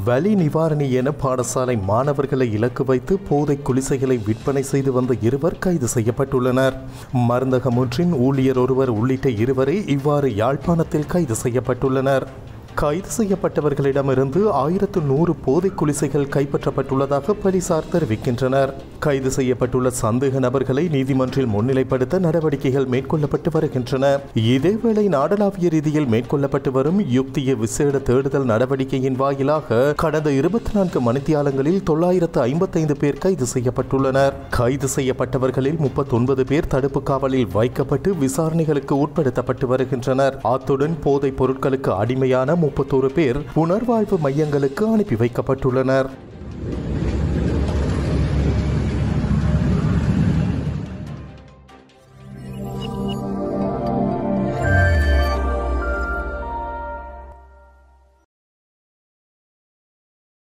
வலி நிவாரணி என பாடசாலை மாணவர்களை இலக்கு வைத்து போதை குளிசைகளை விற்பனை செய்து வந்த இருவர் கைது செய்யப்பட்டுள்ளனர் மருந்தகம் ஒன்றின் ஊழியர் ஒருவர் உள்ளிட்ட இருவரை இவ்வாறு யாழ்ப்பாணத்தில் கைது செய்யப்பட்டுள்ளனர் கைது செய்யப்பட்டவர்களிடமிருந்து ஆயிரத்து நூறு போதை குளிசைகள் கைப்பற்றப்பட்டுள்ளதாக போலீசார் தெரிவிக்கின்றனர் கைது செய்யப்பட்டுள்ள சந்தேக நபர்களை நீதிமன்றில் முன்னிலைப்படுத்த நடவடிக்கைகள் மேற்கொள்ளப்பட்டு வருகின்றன இதேவேளை நாடளாவிய ரீதியில் மேற்கொள்ளப்பட்டு வரும் யுக்திய விசேட தேடுதல் நடவடிக்கையின் வாயிலாக கடந்த இருபத்தி நான்கு மணித்தியாலங்களில் தொள்ளாயிரத்து ஐம்பத்தைந்து பேர் கைது செய்யப்பட்டுள்ளனர் கைது செய்யப்பட்டவர்களில் முப்பத்தொன்பது பேர் தடுப்பு காவலில் வைக்கப்பட்டு விசாரணைகளுக்கு உட்படுத்தப்பட்டு வருகின்றனர் அத்துடன் போதைப் பொருட்களுக்கு அடிமையான முப்பத்தோரு பேர் புனர்வாழ்வு மையங்களுக்கு அனுப்பி வைக்கப்பட்டுள்ளனர்